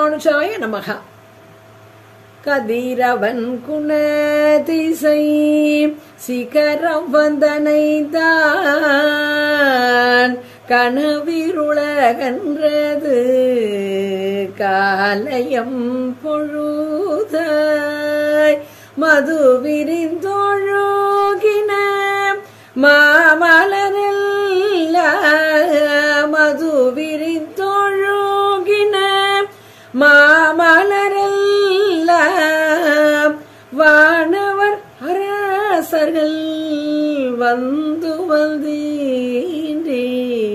ராமானுஜாய நமகா கதிரவன் குணதிசை சிகரம் வந்தனைதான் கனவிருளகன்றது காலயம் பொழுதாய் மது விரிந்தொழுகின மாமலரில் மது விரிந்தொழுகின மாமலரில் வானவர் அரசர்கள் வந்து வந்தீன்றே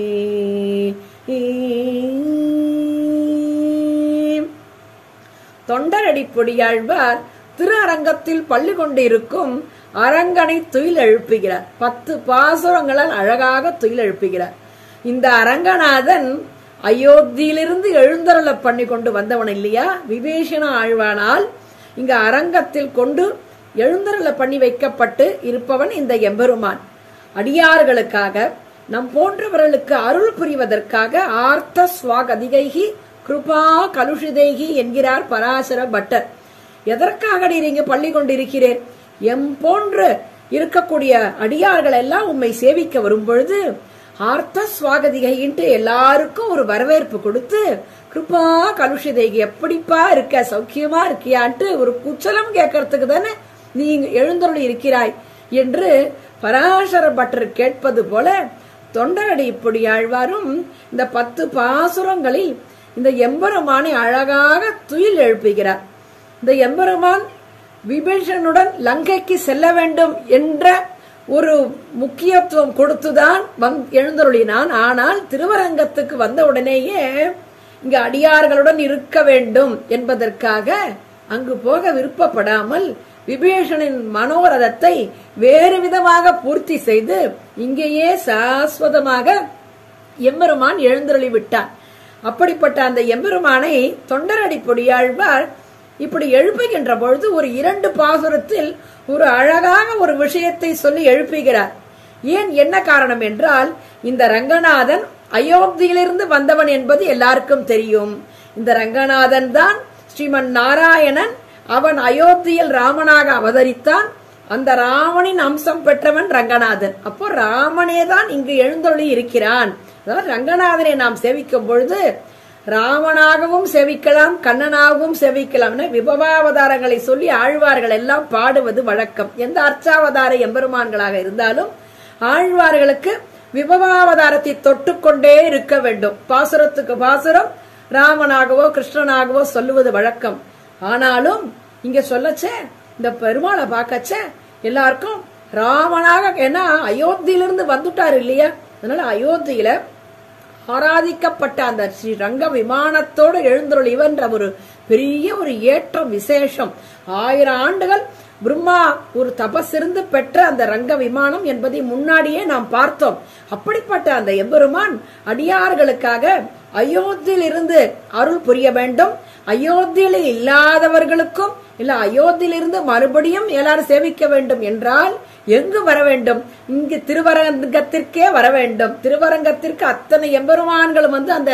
தொண்டரடி பொடியாழ்வார் திரு அரங்கத்தில் பள்ளி கொண்டிருக்கும் அரங்கனை துயில் எழுப்புகிறார் பத்து பாசுரங்களால் அழகாக துயில் எழுப்புகிறார் இந்த அரங்கநாதன் அயோத்தியிலிருந்து எழுந்தருள பண்ணி கொண்டு வந்தவன் இல்லையா விபீஷண ஆழ்வானால் இங்க அரங்கத்தில் கொண்டு எழுந்தருள பண்ணி வைக்கப்பட்டு இருப்பவன் இந்த எம்பெருமான் அடியார்களுக்காக நம் போன்றவர்களுக்கு அருள் புரிவதற்காக ஆர்த்த ஸ்வாகதிகைகி கிருபா கலுஷிதைகி என்கிறார் பராசர பட்டர் எதற்காக நீர் இங்கு பள்ளி கொண்டிருக்கிறேன் எம் போன்று இருக்கக்கூடிய அடியார்கள் எல்லாம் உம்மை சேவிக்க வரும் பொழுது ஆர்த்த சுவாகதிகைன்ட்டு எல்லாருக்கும் ஒரு வரவேற்பு கொடுத்து கிருப்பா கலுஷிதைகி எப்படிப்பா இருக்க சௌக்கியமா இருக்கியான்ட்டு ஒரு குச்சலம் கேட்கறதுக்கு தானே நீ எழுந்தருளி இருக்கிறாய் என்று பராசர பட்டர் கேட்பது போல தொண்டரடி இப்படி ஆழ்வாரும் இந்த பத்து பாசுரங்களில் இந்த எம்பெருமானை அழகாக துயில் எழுப்புகிறார் இந்த எம்பெருமான் விபீஷனுடன் லங்கைக்கு செல்ல வேண்டும் என்ற ஒரு முக்கியத்துவம் கொடுத்துதான் வந் எழுந்தருளினான் ஆனால் திருவரங்கத்துக்கு வந்த உடனேயே இங்க அடியார்களுடன் இருக்க வேண்டும் என்பதற்காக அங்கு போக விருப்பப்படாமல் விபீஷனின் மனோரதத்தை வேறு விதமாக பூர்த்தி செய்து இங்கேயே சாஸ்வதமாக எம்பெருமான் எழுந்தருளி விட்டான் அப்படிப்பட்ட அந்த எம்பெருமானை தொண்டரடி பொடியாழ்வார் இப்படி எழுப்புகின்ற பொழுது ஒரு இரண்டு பாசுரத்தில் ஒரு அழகாக ஒரு விஷயத்தை சொல்லி எழுப்புகிறார் ஏன் என்ன காரணம் என்றால் இந்த ரங்கநாதன் அயோத்தியிலிருந்து வந்தவன் என்பது எல்லாருக்கும் தெரியும் இந்த ரங்கநாதன் தான் ஸ்ரீமன் நாராயணன் அவன் அயோத்தியில் ராமனாக அவதரித்தான் அந்த ராமனின் அம்சம் பெற்றவன் ரங்கநாதன் அப்போ ராமனே தான் இங்கு எழுந்தொழி இருக்கிறான் அதாவது ரங்கநாதனை நாம் சேவிக்கும் பொழுது ராமனாகவும் சேவிக்கலாம் கண்ணனாகவும் சேவிக்கலாம் விபவாவதாரங்களை சொல்லி ஆழ்வார்கள் எல்லாம் பாடுவது வழக்கம் எந்த அர்ச்சாவதார எம்பெருமான்களாக இருந்தாலும் ஆழ்வார்களுக்கு விபவாவதாரத்தை தொட்டுக்கொண்டே இருக்க வேண்டும் பாசுரத்துக்கு பாசுரம் ராமனாகவோ கிருஷ்ணனாகவோ சொல்லுவது வழக்கம் ஆனாலும் இங்க சொல்லச்சே இந்த பெருமாளை பார்க்கச்ச எல்லாருக்கும் ராமனாக ஏன்னா அயோத்தியிலிருந்து வந்துட்டார் இல்லையா அதனால அயோத்தியில ஆராதிக்கப்பட்ட அந்த ஸ்ரீ ரங்க விமானத்தோடு எழுந்தருள் இவன்ற ஒரு பெரிய ஒரு ஏற்றம் விசேஷம் ஆயிரம் ஆண்டுகள் பிரம்மா ஒரு தபசிருந்து பெற்ற அந்த ரங்க விமானம் என்பதை முன்னாடியே நாம் பார்த்தோம் அப்படிப்பட்ட அந்த எம்பெருமான் அடியார்களுக்காக அயோத்தியில் இருந்து அருள் புரிய வேண்டும் அயோத்தியில இல்லாதவர்களுக்கும் இல்ல அயோத்தியிலிருந்து மறுபடியும் எல்லாரும் சேவிக்க வேண்டும் என்றால் எங்கு வர வேண்டும் இங்கு திருவரங்கத்திற்கே வர வேண்டும் திருவரங்கத்திற்கு அத்தனை எம்பெருமான்களும் வந்து அந்த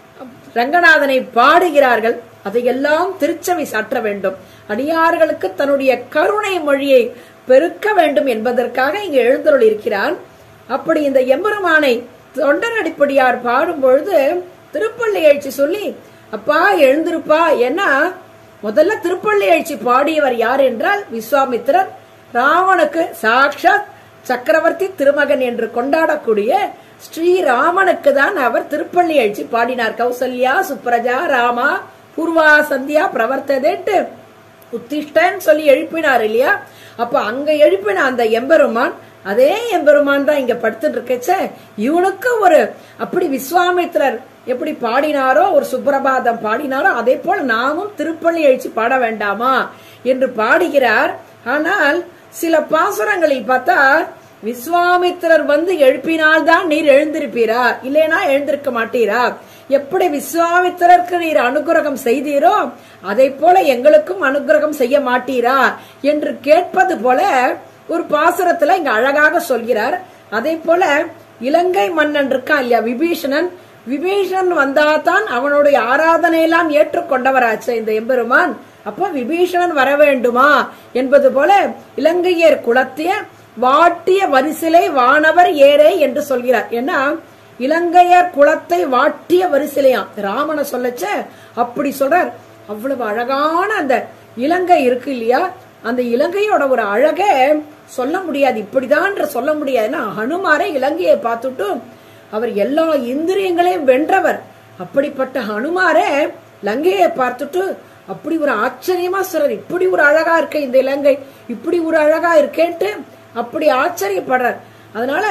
ரங்கநாதனை பாடுகிறார்கள் அதையெல்லாம் திருச்சவை சாற்ற வேண்டும் அடியார்களுக்கு தன்னுடைய கருணை மொழியை பெருக்க வேண்டும் என்பதற்காக இங்கு எழுந்தருள் இருக்கிறான் அப்படி இந்த எம்பெருமானை தொண்டர் அடிப்படியார் பாடும் பொழுது திருப்பள்ளி எழுச்சி சொல்லி அப்பா எழுந்திருப்பா ஏன்னா முதல்ல திருப்பள்ளி எழுச்சி பாடியவர் யார் என்றால் விஸ்வாமித்திரர் ராவனுக்கு சாக்ஷாத் சக்கரவர்த்தி திருமகன் என்று கொண்டாடக்கூடிய ஸ்ரீராமனுக்கு தான் அவர் திருப்பள்ளி எழுச்சி பாடினார் கௌசல்யா சுப்ரஜா ராமா பூர்வா சந்தியா பிரவர்த்ததேட்டு உத்திஷ்டன் சொல்லி எழுப்பினார் இல்லையா அப்ப அங்க எழுப்பின அந்த எம்பெருமான் அதே எம்பெருமான் தான் இங்க படுத்துட்டு இருக்கச்ச இவனுக்கு ஒரு அப்படி விஸ்வாமித்திரர் எப்படி பாடினாரோ ஒரு சுப்பிரபாதம் பாடினாரோ அதே போல நாமும் திருப்பள்ளி எழுச்சி பாட வேண்டாமா என்று பாடுகிறார் ஆனால் சில பாசுரங்களில் பார்த்தா விஸ்வாமித்திரர் வந்து எழுப்பினால்தான் நீர் எழுந்திருப்பீரா இல்லைனா எழுந்திருக்க மாட்டீரா எப்படி விஸ்வாமித்திரருக்கு நீர் அனுகிரகம் செய்தீரோ அதை போல எங்களுக்கும் அனுகிரகம் செய்ய மாட்டீரா என்று கேட்பது போல ஒரு பாசுரத்துல இங்க அழகாக சொல்கிறார் அதே போல இலங்கை மன்னன் இருக்கான் இல்லையா விபீஷணன் விபீஷன் வந்தாதான் அவனுடைய ஆராதனை எல்லாம் ஏற்றுக்கொண்டவராச்சு இந்த எம்பெருமான் அப்ப விபீஷணன் வர வேண்டுமா என்பது போல இலங்கையர் குலத்திய வாட்டிய வரிசிலை வானவர் ஏரே என்று சொல்கிறார் ஏன்னா இலங்கையர் குலத்தை வாட்டிய வரிசிலையாம் ராமனை சொல்லச்ச அப்படி சொல்றார் அவ்வளவு அழகான அந்த இலங்கை இருக்கு இல்லையா அந்த இலங்கையோட ஒரு அழக சொல்ல முடியாது இப்படிதான் சொல்ல முடியாதுன்னா ஹனுமாரை இலங்கையை பார்த்துட்டு அவர் எல்லா இந்திரியங்களையும் வென்றவர் அப்படிப்பட்ட ஹனுமாரே லங்கையை பார்த்துட்டு அப்படி ஒரு ஆச்சரியமா சொல்றார் இப்படி ஒரு அழகா இருக்க இந்த இலங்கை இப்படி ஒரு அழகா இருக்கேன்ட்டு அப்படி ஆச்சரியப்படுறார் அதனால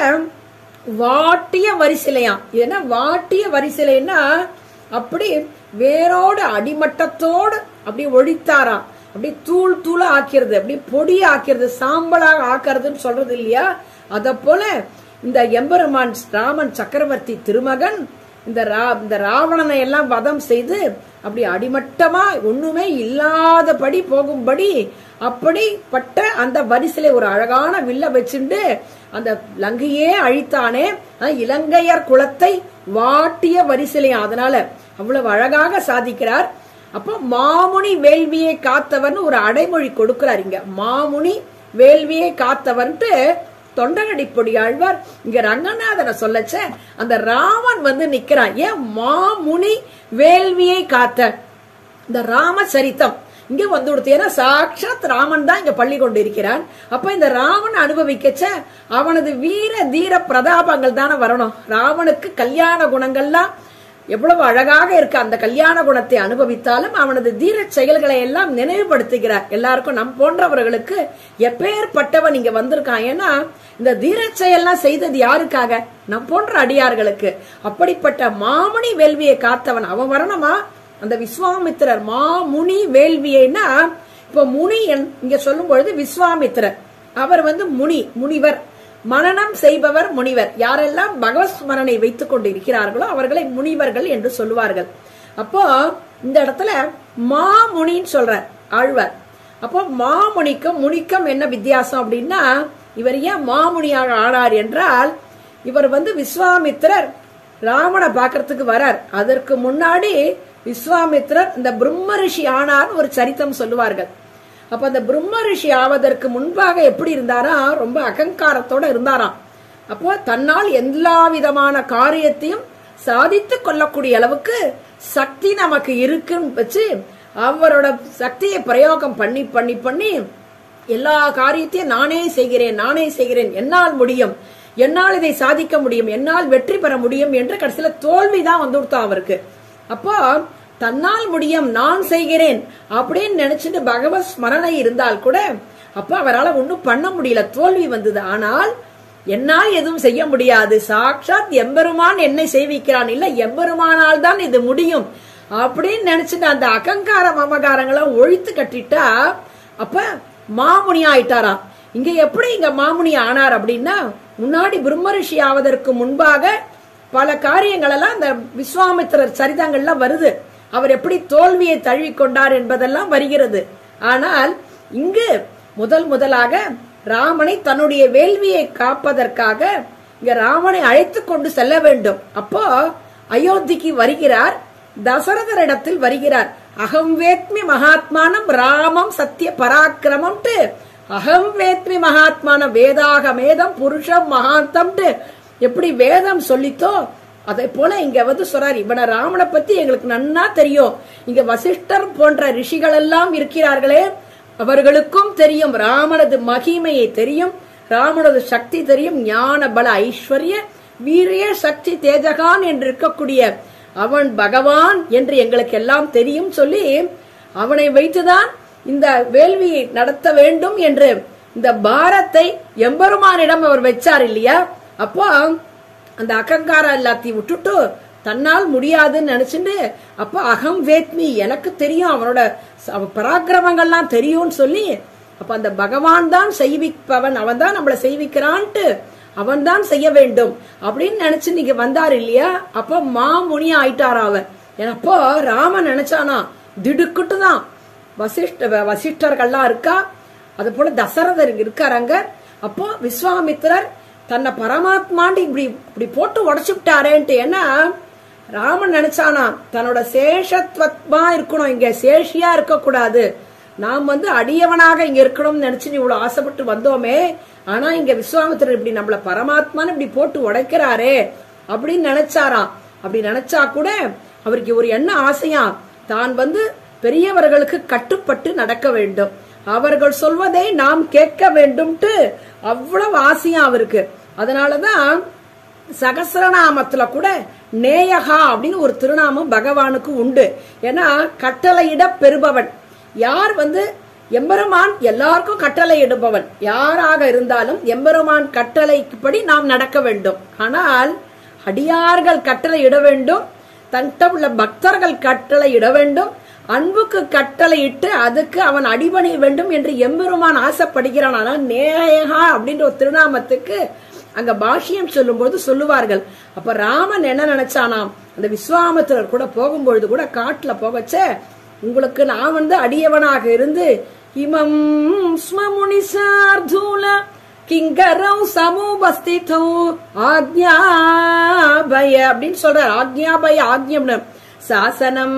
வாட்டிய வரிசிலையாம் ஏன்னா வாட்டிய வரிசிலைன்னா அப்படி வேரோடு அடிமட்டத்தோடு அப்படி ஒழித்தாராம் அப்படி தூள் தூளா ஆக்கிறது அப்படி பொடி ஆக்கிறது சாம்பலாக ஆக்கிறதுன்னு சொல்றது இல்லையா அத போல இந்த எம்பெருமான் ராமன் சக்கரவர்த்தி திருமகன் இந்த ரா இந்த ராவணனை எல்லாம் வதம் செய்து அப்படி அடிமட்டமா ஒண்ணுமே இல்லாதபடி போகும்படி அப்படிப்பட்ட அந்த வரிசையில ஒரு அழகான வில்ல வச்சுண்டு அந்த லங்கையே அழித்தானே அஹ் இலங்கையர் குலத்தை வாட்டிய வரிசையிலையும் அதனால அவ்வளவு அழகாக சாதிக்கிறார் அப்போ மாமுனி வேள்வியை காத்தவர்னு ஒரு அடைமொழி கொடுக்கிறார் இங்க மாமுனி வேள்வியை காத்தவன்ட்டு தொண்டகடி பொடி ஆழ்வார் இங்க ரங்கநாதனை சொல்லச்ச அந்த ராமன் வந்து நிக்கிறான் ஏன் மாமுனி வேள்வியை காத்த இந்த ராம சரித்தம் இங்க வந்து கொடுத்து ஏன்னா சாட்சாத் ராமன் தான் இங்க பள்ளி கொண்டு இருக்கிறான் அப்ப இந்த ராமன் அனுபவிக்கச்ச அவனது வீர தீர பிரதாபங்கள் தானே வரணும் ராவனுக்கு கல்யாண குணங்கள்லாம் எவ்வளவு அழகாக இருக்கு அந்த கல்யாண குணத்தை அனுபவித்தாலும் அவனது தீர செயல்களை எல்லாம் நினைவுபடுத்துகிறார் எல்லாருக்கும் நம் போன்றவர்களுக்கு எப்பேற்பட்டவன் இங்க வந்திருக்கான் ஏன்னா இந்த தீர செயல்லாம் செய்தது யாருக்காக நம் போன்ற அடியார்களுக்கு அப்படிப்பட்ட மாமுனி வேள்வியை காத்தவன் அவன் வரணுமா அந்த விஸ்வாமித்திரர் மாமுனி வேள்வியைன்னா இப்ப முனி என்- இங்க சொல்லும் பொழுது விஸ்வாமித்திரர் அவர் வந்து முனி முனிவர் மனனம் செய்பவர் முனிவர் யாரெல்லாம் பகவத் ஸ்மரணை வைத்துக் கொண்டு இருக்கிறார்களோ அவர்களை முனிவர்கள் என்று சொல்லுவார்கள் அப்போ இந்த இடத்துல மாமுனின்னு சொல்றார் ஆழ்வார் அப்போ மாமுனிக்கும் முனிக்கும் என்ன வித்தியாசம் அப்படின்னா இவர் ஏன் மாமுனியாக ஆனார் என்றால் இவர் வந்து விஸ்வாமித்திரர் ராமனை பார்க்கறதுக்கு வரார் அதற்கு முன்னாடி விஸ்வாமித்திரர் இந்த பிரம்ம ரிஷி ஆனார்னு ஒரு சரித்தம் சொல்லுவார்கள் அப்ப அந்த பிரம்ம ரிஷி ஆவதற்கு முன்பாக எப்படி இருந்தாரா ரொம்ப அகங்காரத்தோட இருந்தாராம் அப்போ தன்னால் எல்லா விதமான காரியத்தையும் சாதித்து கொள்ளக்கூடிய அளவுக்கு சக்தி நமக்கு இருக்குன்னு வச்சு அவரோட சக்தியை பிரயோகம் பண்ணி பண்ணி பண்ணி எல்லா காரியத்தையும் நானே செய்கிறேன் நானே செய்கிறேன் என்னால் முடியும் என்னால் இதை சாதிக்க முடியும் என்னால் வெற்றி பெற முடியும் என்று கடைசியில தோல்வி தான் வந்து கொடுத்தா அவருக்கு அப்போ தன்னால் முடியும் நான் செய்கிறேன் அப்படின்னு நினைச்சிட்டு பகவத் ஸ்மரணை இருந்தால் கூட அப்ப அவரால் ஒண்ணும் பண்ண முடியல தோல்வி வந்தது ஆனால் என்னால் எதுவும் செய்ய முடியாது சாட்சாத் எம்பெருமான் என்னை செய்விக்கிறான் இல்ல எம்பெருமானால் தான் இது முடியும் அப்படின்னு நினைச்சிட்டு அந்த அகங்கார மமகாரங்களை ஒழித்து கட்டிட்டா அப்ப மாமுனி ஆயிட்டாராம் இங்க எப்படி இங்க மாமுனி ஆனார் அப்படின்னா முன்னாடி பிரம்மரிஷி ஆவதற்கு முன்பாக பல காரியங்கள் எல்லாம் இந்த விஸ்வாமித்திரர் சரிதங்கள்லாம் வருது அவர் எப்படி தோல்வியை தழுவிக்கொண்டார் என்பதெல்லாம் வருகிறது ஆனால் இங்கு முதல் முதலாக ராமனை தன்னுடைய வேள்வியை காப்பதற்காக இங்க ராமனை அழைத்து கொண்டு செல்ல வேண்டும் அப்போ அயோத்திக்கு வருகிறார் தசரதரிடத்தில் வருகிறார் அகம் வேத்மி மகாத்மானம் ராமம் சத்திய பராக்கிரமம்ட்டு அகம் வேத்மி மகாத்மானம் வேதாக மேதம் புருஷம் மகாந்தம்ட்டு எப்படி வேதம் சொல்லித்தோ அதே போல இங்க வந்து சொல்றாரு இவன ராமனை பத்தி எங்களுக்கு நன்னா தெரியும் இங்க வசிஷ்டர் போன்ற ரிஷிகள் எல்லாம் இருக்கிறார்களே அவர்களுக்கும் தெரியும் ராமனது மகிமையை தெரியும் ராமனது சக்தி தெரியும் ஞான பல ஐஸ்வர்ய வீரிய சக்தி தேஜகான் என்று இருக்கக்கூடிய அவன் பகவான் என்று எங்களுக்கு எல்லாம் தெரியும் சொல்லி அவனை வைத்துதான் இந்த வேள்வியை நடத்த வேண்டும் என்று இந்த பாரத்தை எம்பெருமானிடம் அவர் வச்சார் இல்லையா அப்போ அந்த அகங்காரம் எல்லாத்தையும் விட்டுட்டு தன்னால் முடியாதுன்னு நினைச்சுட்டு அப்ப அகம் வேத்மி எனக்கு தெரியும் அவனோட ச- பராக்கிரமங்கள்லாம் தெரியும்னு சொல்லி அப்ப அந்த பகவான் தான் செய்விப்பவன் அவன் தான் நம்மளை செய்விக்கிறான்ட்டு அவன் தான் செய்ய வேண்டும் அப்படின்னு நினைச்சு நீங்க வந்தார் இல்லையா அப்ப மாமுனி ஆயிட்டாரா அவன் அப்போ ராமன் நினைச்சானா திடுக்குட்டு தான் வசிஷ்ட வசிஷ்டர்கள்லாம் இருக்கா அது போல தசரதர் இருக்காரங்க அப்போ விஸ்வாமித்திரர் தன்னை பரமாத்மாண்டு இப்படி இப்படி போட்டு உடைச்சு விட்டாரேன்ட்டு ஏன்னா ராமன் நினைச்சானா தன்னோட சேஷத்வத்மா இருக்கணும் இங்க சேஷியா இருக்க கூடாது நாம் வந்து அடியவனாக இங்க இருக்கணும்னு நினைச்சு நீ இவ்வளவு ஆசைப்பட்டு வந்தோமே ஆனா இங்க விஸ்வாமித்திரர் இப்படி நம்மள பரமாத்மான்னு இப்படி போட்டு உடைக்கிறாரே அப்படின்னு நினைச்சாராம் அப்படி நினைச்சா கூட அவருக்கு ஒரு என்ன ஆசையா தான் வந்து பெரியவர்களுக்கு கட்டுப்பட்டு நடக்க வேண்டும் அவர்கள் சொல்வதை நாம் கேட்க வேண்டும்ட்டு அவ்வளவு ஆசையா அவருக்கு அதனாலதான் சகசிரநாமத்துல கூட நேயகா அப்படின்னு ஒரு திருநாமம் பகவானுக்கு உண்டு ஏன்னா கட்டளையிட பெறுபவன் யார் வந்து எம்பெருமான் எல்லாருக்கும் கட்டளையிடுபவன் யாராக இருந்தாலும் எம்பெருமான் கட்டளைப்படி நாம் நடக்க வேண்டும் ஆனால் அடியார்கள் கட்டளை இட வேண்டும் தன்கிட்ட உள்ள பக்தர்கள் கட்டளை இட வேண்டும் அன்புக்கு கட்டளையிட்டு அதுக்கு அவன் அடிபணிய வேண்டும் என்று எம்பெருமான் ஆசைப்படுகிறான் ஆனால் நேயகா அப்படின்ற ஒரு திருநாமத்துக்கு அங்க பாஷ்யம் சொல்லும்போது சொல்லுவார்கள் அப்ப ராமன் என்ன நினைச்சானாம் அந்த விஸ்வாமித்திரர் கூட போகும்பொழுது கூட காட்டுல போகச்சே உங்களுக்கு நான் வந்து அடியவனாக இருந்து இமம் ஸ்ம முனிசார்தூல கிங்கரௌ சமூபஸ்திதௌ ஆக்ஞாபய அப்படின்னு சொல்றார் ஆக்ஞாபய ஆக்ஞம்னு சாசனம்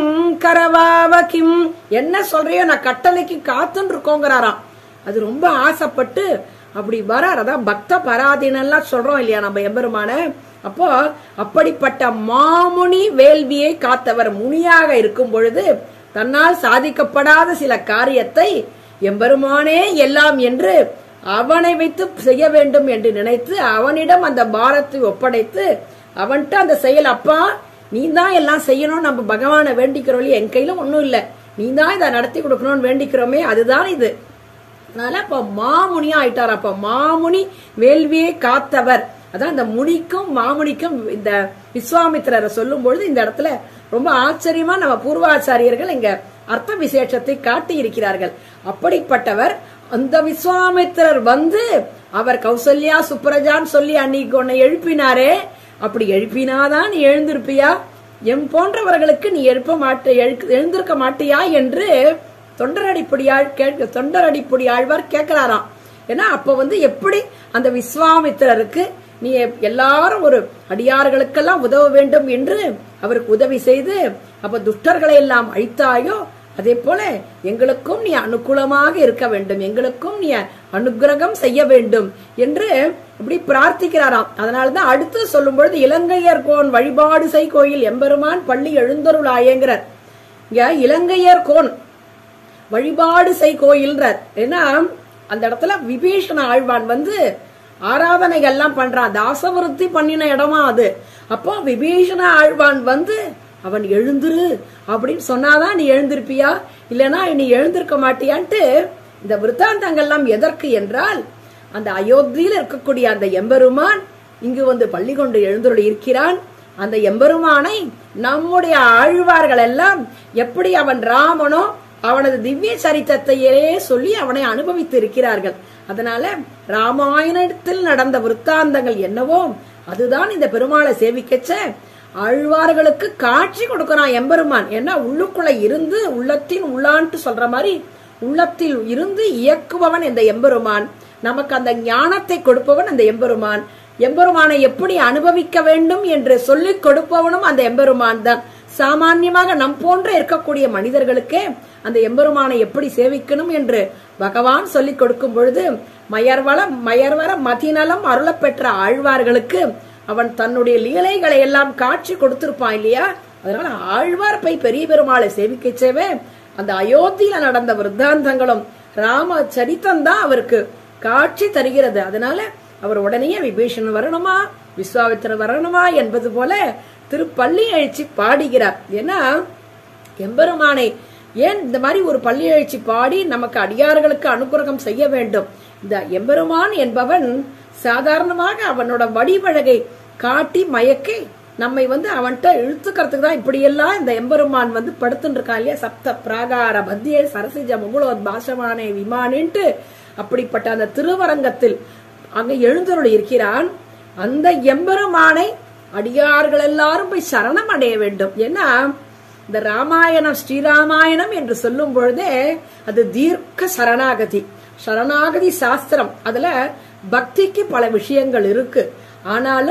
கரவாவ கிம் என்ன சொல்றியோ நான் கட்டளைக்கு காத்துன்னு இருக்கோங்கிறாராம் அது ரொம்ப ஆசைப்பட்டு அப்படி வரார் அதான் பக்த பராதீனெல்லாம் சொல்றோம் இல்லையா நம்ம எம்பெருமான அப்போ அப்படிப்பட்ட மாமுனி வேள்வியை காத்தவர் முனியாக இருக்கும் பொழுது தன்னால் சாதிக்கப்படாத சில காரியத்தை எம்பெருமானே எல்லாம் என்று அவனை வைத்து செய்ய வேண்டும் என்று நினைத்து அவனிடம் அந்த பாரத்தை ஒப்படைத்து அவன்கிட்ட அந்த செயல் அப்பா நீ தான் எல்லாம் செய்யணும் நம்ம பகவானை வேண்டிக்கிறோம் இல்லையா என் கையில ஒண்ணும் இல்ல நீ தான் இதை நடத்தி கொடுக்கணும்னு வேண்டிக்கிறோமே அதுதான் இது அதனால அப்ப மாமுனியா ஆயிட்டார் அப்ப மாமுனி வேள்வியை காத்தவர் அதான் இந்த முனிக்கும் மாமுனிக்கும் இந்த விஸ்வாமித்திரரை சொல்லும் பொழுது இந்த இடத்துல ரொம்ப ஆச்சரியமா நம்ம பூர்வாச்சாரியர்கள் இங்க அர்த்த விசேஷத்தை காட்டி இருக்கிறார்கள் அப்படிப்பட்டவர் அந்த விஸ்வாமித்திரர் வந்து அவர் கௌசல்யா சுப்ரஜான்னு சொல்லி அன்னைக்கு உன்னை எழுப்பினாரே அப்படி எழுப்பினாதான் நீ எழுந்திருப்பியா எம் போன்றவர்களுக்கு நீ எழுப்ப மாட்ட எழு- எழுந்திருக்க மாட்டியா என்று தொண்டரடிப்பொடியாள் கேட்க தொண்டரடிப்பொடி ஆழ்வார் கேட்கிறாராம் ஏன்னா அப்ப வந்து எப்படி அந்த விஸ்வாமித்திரருக்கு நீ எல்லாரும் ஒரு அடியார்களுக்கெல்லாம் உதவ வேண்டும் என்று அவருக்கு உதவி செய்து அப்ப துஷ்டர்களை எல்லாம் அழித்தாயோ அதே போல எங்களுக்கும் நீ அனுகூலமாக இருக்க வேண்டும் எங்களுக்கும் நீ அனுக்கிரகம் செய்ய வேண்டும் என்று இப்படி பிரார்த்திக்கிறாராம் அதனாலதான் அடுத்து சொல்லும் பொழுது இலங்கையர் கோன் வழிபாடு செய் கோயில் எம்பெருமான் பள்ளி எழுந்தருளாயங்கிறார் இங்க இலங்கையர் கோன் வழிபாடு செய் கோயில்ன்றார் ஏன்னா அந்த இடத்துல விபீஷண ஆழ்வான் வந்து ஆராதனைகள்லாம் பண்றான் தாசவிருத்தி பண்ணின இடமா அது அப்போ விபீஷண ஆழ்வான் வந்து அவன் எழுந்துரு அப்படின்னு சொன்னாதான் நீ எழுந்திருப்பியா இல்லனா நீ எழுந்திருக்க மாட்டியான்ட்டு இந்த விருத்தாந்தங்கள்லாம் எதற்கு என்றால் அந்த அயோத்தியில் இருக்கக்கூடிய அந்த எம்பெருமான் இங்கு வந்து பள்ளி கொண்டு எழுந்துள்ள இருக்கிறான் அந்த எம்பெருமானை நம்முடைய ஆழ்வார்கள் எல்லாம் எப்படி அவன் ராமனோ அவனது திவ்ய சரித்திரத்தையே சொல்லி அவனை அனுபவித்து இருக்கிறார்கள் அதனால ராமாயணத்தில் நடந்த விருத்தாந்தங்கள் என்னவோ அதுதான் இந்த பெருமாளை சேவிக்கச்ச ஆழ்வார்களுக்கு காட்சி கொடுக்கிறான் எம்பெருமான் ஏன்னா உள்ளுக்குள்ள இருந்து உள்ளத்தின் உள்ளான்ட்டு சொல்ற மாதிரி உள்ளத்தில் இருந்து இயக்குபவன் இந்த எம்பெருமான் நமக்கு அந்த ஞானத்தை கொடுப்பவன் அந்த எம்பெருமான் எம்பெருமானை எப்படி அனுபவிக்க வேண்டும் என்று சொல்லிக் கொடுப்பவனும் அந்த எம்பெருமான் தான் சாமான்யமாக நம் போன்ற இருக்கக்கூடிய மனிதர்களுக்கே அந்த எம்பெருமானை எப்படி சேவிக்கணும் என்று பகவான் சொல்லிக் கொடுக்கும் பொழுது மயர்வள மயர்வர மதிநலம் அருளப்பெற்ற ஆழ்வார்களுக்கு அவன் தன்னுடைய லீலைகளை எல்லாம் காட்சி கொடுத்திருப்பான் இல்லையா அதனால ஆழ்வார் போய் பெரிய பெருமாளை சேவிக்கச்சேவே அந்த அயோத்தியில நடந்த விருத்தாந்தங்களும் ராம சரித்தம் தான் அவருக்கு காட்சி தருகிறது அதனால அவர் உடனே விபீஷணன் வரணுமா விஸ்வாமித்திரன் வரணுமா என்பது போல திருப்பள்ளி எழுச்சி பாடுகிறார் ஏன்னா எம்பெருமானை ஏன் இந்த மாதிரி ஒரு பள்ளி எழுச்சி பாடி நமக்கு அடியார்களுக்கு அனுகிரகம் செய்ய வேண்டும் இந்த எம்பெருமான் என்பவன் சாதாரணமாக அவனோட வடிவழகை காட்டி மயக்கி நம்மை வந்து அவன்கிட்ட இழுத்துக்கிறதுக்கு தான் இப்படியெல்லாம் இந்த எம்பெருமான் வந்து படுத்துட்டு இருக்கான் இல்லையா சப்த பிராகார மத்திய சரசிஜ முகுலோத் பாஷமானே விமானின்ட்டு அப்படிப்பட்ட அந்த திருவரங்கத்தில் அங்க எழுந்தருள் இருக்கிறான் அந்த எம்பெருமானை அடியார்கள் எல்லாரும் போய் சரணம் அடைய வேண்டும் ஏன்னா இந்த ராமாயணம் ஸ்ரீராமாயணம் என்று சொல்லும் பொழுதே அது தீர்க்க சரணாகதி சரணாகதி சாஸ்திரம் அதுல பக்திக்கு பல விஷயங்கள் இருக்கு ஆனாலும்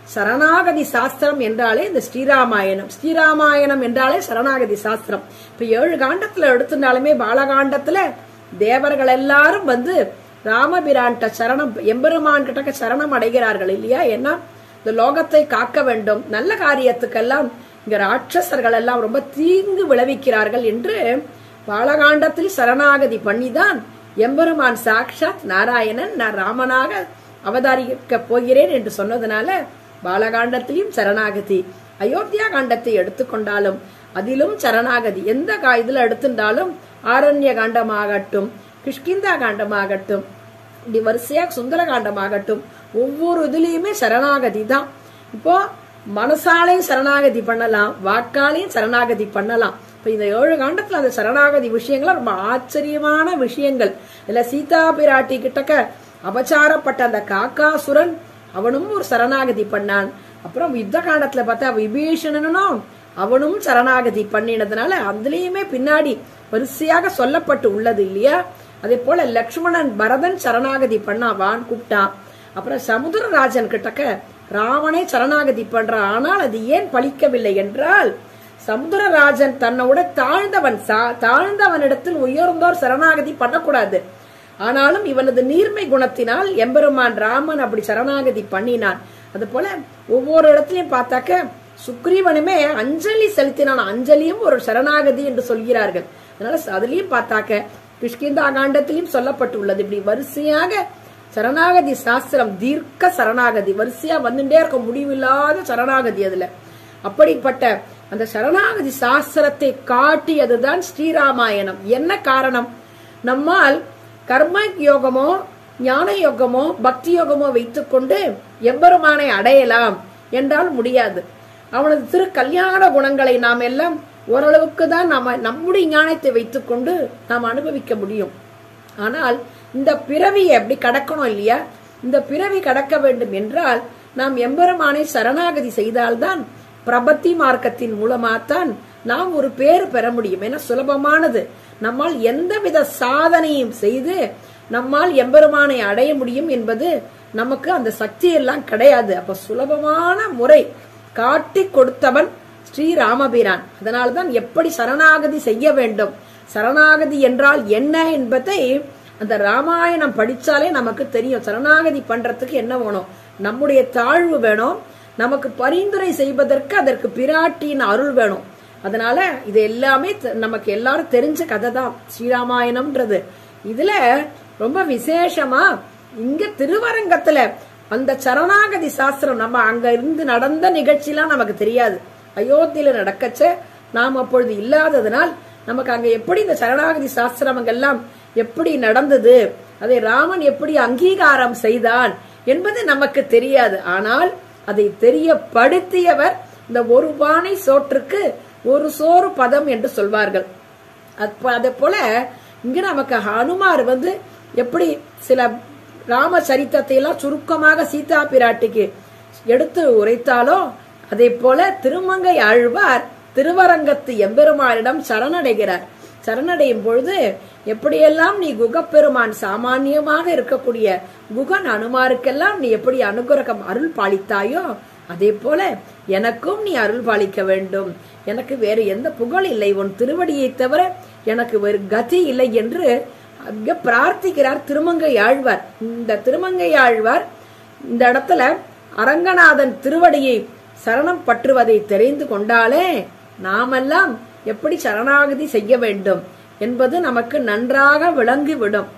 சரணாகதி சாஸ்திரம் என்றாலே இந்த ஸ்ரீராமாயணம் ஸ்ரீராமாயணம் என்றாலே சரணாகதி சாஸ்திரம் இப்ப ஏழு காண்டத்துல எடுத்துட்டாலுமே பாலகாண்டத்துல தேவர்கள் எல்லாரும் வந்து ராமபிரான்ட்ட சரணம் எம்பெருமான் கிட்ட சரணம் அடைகிறார்கள் இல்லையா ஏன்னா இந்த லோகத்தை காக்க வேண்டும் நல்ல காரியத்துக்கெல்லாம் இங்க ராட்சசர்கள் எல்லாம் ரொம்ப தீங்கு விளைவிக்கிறார்கள் என்று பாலகாண்டத்தில் சரணாகதி பண்ணிதான் எம்பெருமான் சாக்ஷாத் நாராயணன் நான் ராமனாக அவதாரிக்க போகிறேன் என்று சொன்னதுனால பாலகாண்டத்திலும் சரணாகதி அயோத்தியா காண்டத்தை எடுத்துக்கொண்டாலும் அதிலும் சரணாகதி எந்த கா இதுல எடுத்துட்டாலும் ஆரண்ய காண்டமாகட்டும் கிஷ்கிந்தா காண்டமாகட்டும் இப்படி வரிசையா சுந்தர காண்டமாகட்டும் ஒவ்வொரு இதுலயுமே சரணாகதி தான் இப்போ மனசாலையும் சரணாகதி பண்ணலாம் வாக்காலையும் சரணாகதி பண்ணலாம் இப்ப இந்த ஏழு காண்டத்துல அந்த சரணாகதி விஷயங்கள் ரொம்ப ஆச்சரியமான விஷயங்கள் இல்ல சீதா பிராட்டி கிட்டக்க அபச்சாரப்பட்ட அந்த காக்காசுரன் அவனும் ஒரு சரணாகதி பண்ணான் அப்புறம் யுத்த காண்டத்துல பார்த்தா விபீஷணனும் அவனும் சரணாகதி பண்ணினதுனால அதுலயுமே பின்னாடி வரிசையாக சொல்லப்பட்டு உள்ளது இல்லையா அதே போல லக்ஷ்மணன் பரதன் சரணாகதி பண்ணாவான் கூப்பிட்டான் அப்புறம் சமுத்திரராஜன் கிட்டக்க ராவணே சரணாகதி பண்றான் ஆனால் அது ஏன் பலிக்கவில்லை என்றால் சமுத்திரராஜன் தன்னோட தாழ்ந்தவன் சா- தாழ்ந்தவனிடத்தில் உயர்ந்தோர் சரணாகதி பண்ணக்கூடாது ஆனாலும் இவனது நீர்மை குணத்தினால் எம்பெருமான் ராமன் அப்படி சரணாகதி பண்ணினான் அது போல ஒவ்வொரு இடத்துலயும் பார்த்தாக்க சுக்ரீவனுமே அஞ்சலி செலுத்தினான் அஞ்சலியும் ஒரு சரணாகதி என்று சொல்கிறார்கள் அதனால அதுலயும் பார்த்தாக்க கிஷ்கிந்தா காண்டத்திலையும் சொல்லப்பட்டுள்ளது இப்படி வரிசையாக சரணாகதி சாஸ்திரம் தீர்க்க சரணாகதி வரிசையா வந்துட்டே இருக்க முடிவில்லாத சரணாகதி அதுல அப்படிப்பட்ட அந்த சரணாகதி சாஸ்திரத்தை காட்டியதுதான் ஸ்ரீராமாயணம் என்ன காரணம் நம்மால் கர்ம யோகமோ ஞான யோகமோ பக்தி யோகமோ வைத்துக்கொண்டு எம்பெருமானை அடையலாம் என்றால் முடியாது அவனது திரு கல்யாண குணங்களை நாம் எல்லாம் ஓரளவுக்கு தான் நாம நம்முடைய ஞானத்தை வைத்துக்கொண்டு நாம் அனுபவிக்க முடியும் ஆனால் இந்த பிறவியை எப்படி கடக்கணும் இல்லையா இந்த பிறவி கடக்க வேண்டும் என்றால் நாம் எம்பெருமானை சரணாகதி செய்தால்தான் பிரபத்தி மார்க்கத்தின் மூலமாத்தான் நாம் ஒரு பேர் பெற முடியும் ஏன்னா சுலபமானது நம்மால் எந்தவித சாதனையும் செய்து நம்மால் எம்பெருமானை அடைய முடியும் என்பது நமக்கு அந்த சக்தி எல்லாம் கிடையாது அப்ப சுலபமான முறை காட்டி கொடுத்தவன் ஸ்ரீ ராமபிரான் அதனால்தான் எப்படி சரணாகதி செய்ய வேண்டும் சரணாகதி என்றால் என்ன என்பதை அந்த ராமாயணம் படிச்சாலே நமக்கு தெரியும் சரணாகதி பண்றதுக்கு என்ன வேணும் நம்முடைய தாழ்வு வேணும் நமக்கு பரிந்துரை செய்வதற்கு அதற்கு பிராட்டியின் அருள் வேணும் அதனால இது எல்லாமே தெ- நமக்கு எல்லாரும் தெரிஞ்ச கதை தான் ஸ்ரீராமாயணம்ன்றது இதுல ரொம்ப விசேஷமா இங்க திருவரங்கத்துல அந்த சரணாகதி சாஸ்திரம் நம்ம அங்க இருந்து நடந்த நிகழ்ச்சிலாம் நமக்கு தெரியாது அயோத்தியில நடக்கச்ச நாம் அப்பொழுது இல்லாததனால் நமக்கு அங்க எப்படி இந்த சரணாகதி சாஸ்திரம் அங்கெல்லாம் எப்படி நடந்தது அதை ராமன் எப்படி அங்கீகாரம் செய்தான் என்பது நமக்கு தெரியாது ஆனால் அதை தெரியப்படுத்தியவர் இந்த ஒரு பானை சோற்றுக்கு ஒரு சோறு பதம் என்று சொல்வார்கள் அப்ப அதே போல இங்க நமக்கு ஹனுமார் வந்து எப்படி சில ராம சரித்திரத்தை எல்லாம் சுருக்கமாக சீதா பிராட்டிக்கு எடுத்து உரைத்தாலோ அதே போல திருமங்கை ஆழ்வார் திருவரங்கத்து எம்பெருமானிடம் சரணடைகிறார் சரணடையும் பொழுது எப்படியெல்லாம் நீ குகப்பெருமான் சாமானியமாக இருக்கக்கூடிய குகன் அனுமாருக்கெல்லாம் நீ எப்படி அனுகிரகம் அருள் பாலித்தாயோ அதே போல எனக்கும் நீ அருள் பாலிக்க வேண்டும் எனக்கு வேறு எந்த புகழ் இல்லை உன் திருவடியை தவிர எனக்கு வேறு கதி இல்லை என்று அங்க பிரார்த்திக்கிறார் திருமங்கை ஆழ்வார் இந்த திருமங்கை ஆழ்வார் இந்த இடத்துல அரங்கநாதன் திருவடியை சரணம் பற்றுவதை தெரிந்து கொண்டாலே நாமெல்லாம் எப்படி சரணாகதி செய்ய வேண்டும் என்பது நமக்கு நன்றாக விளங்கிவிடும்